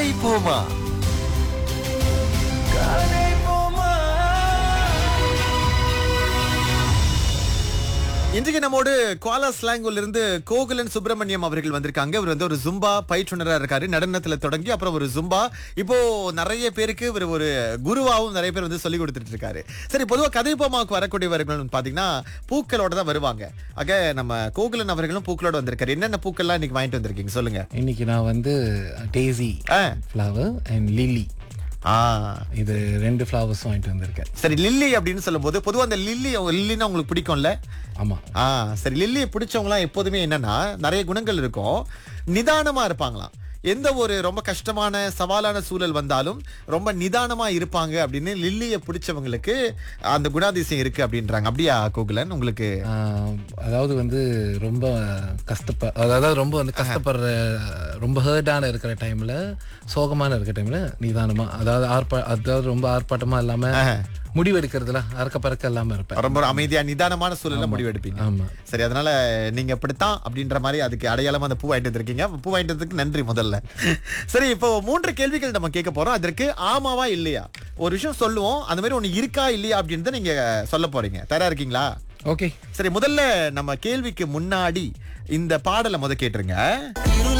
கதை போமா கதை போமா இன்றைக்கு நம்மோடு குவாலா ஸ்லாங்கூர்ல இருந்து கோகுலன் சுப்பிரமணியம் அவர்கள் வந்திருக்காங்க இவர் வந்து ஒரு ஜும்பா பயிற்றுனரா இருக்காரு நடனத்துல தொடங்கி அப்புறம் ஒரு ஜும்பா இப்போ நிறைய பேருக்கு இவர் ஒரு குருவாவும் நிறைய பேர் வந்து சொல்லி கொடுத்துட்டு இருக்காரு சரி பொதுவா கதை போமாவுக்கு வரக்கூடியவர்கள் வந்து பாத்தீங்கன்னா பூக்களோட தான் வருவாங்க ஆக நம்ம கோகுலன் அவர்களும் பூக்களோட வந்திருக்காரு என்னென்ன பூக்கள்லாம் இன்னைக்கு வாங்கிட்டு வந்திருக்கீங்க சொல்லுங்க இன்னைக்கு நான் வந்து டேசி ஆ. ஃப்ளவர் அண்ட் லில்லி ஆ இது ரெண்டு ஃப்ளவர்ஸ் வாங்கிட்டு வந்திருக்கேன் சரி லில்லி அப்படின்னு சொல்லும்போது பொதுவா அந்த லில்லி லில்லின்னா உங்களுக்கு பிடிக்கும்ல ஆமா ஆ சரி லில்லியை பிடிச்சவங்களாம் எப்போதுமே என்னன்னா நிறைய குணங்கள் இருக்கும் நிதானமா இருப்பாங்களாம் எந்த ஒரு ரொம்ப கஷ்டமான சவாலான சூழல் வந்தாலும் ரொம்ப நிதானமா இருப்பாங்க அப்படின்னு லில்லியை பிடிச்சவங்களுக்கு அந்த குணாதிசயம் இருக்கு அப்படின்றாங்க அப்படியா கோகுலன் உங்களுக்கு ஆஹ், அதாவது வந்து ரொம்ப கஷ்டப்ப அதாவது ரொம்ப வந்து கஷ்டப்படுற ரொம்ப ஹர்டான இருக்கிற டைம்ல சோகமான இருக்கிற டைம்ல நிதானமா அதாவது ஆர்ப்பா அதாவது ரொம்ப ஆர்ப்பாட்டமா இல்லாம முடிவெடுக்கிறதுல அறக்க பறக்க இல்லாம இருப்பேன் ரொம்ப அமைதியா நிதானமான சூழல்ல முடிவெடுப்பீங்க ஆமா சரி அதனால நீங்க இப்படித்தான் அப்படின்ற மாதிரி அதுக்கு அடையாளமா அந்த பூ வாங்கிட்டு வந்திருக்கீங்க பூ வாங்கிட்டு வந்ததுக்கு நன்றி முதல்ல சரி இப்போ மூன்று கேள்விகள் நம்ம கேட்க போறோம் அதற்கு ஆமாவா இல்லையா ஒரு விஷயம் சொல்லுவோம் அந்த மாதிரி ஒண்ணு இருக்கா இல்லையா அப்படின்னு நீங்க சொல்ல போறீங்க தயாரா இருக்கீங்களா ஓகே சரி முதல்ல நம்ம கேள்விக்கு முன்னாடி இந்த பாடலை முத கேட்டுருங்க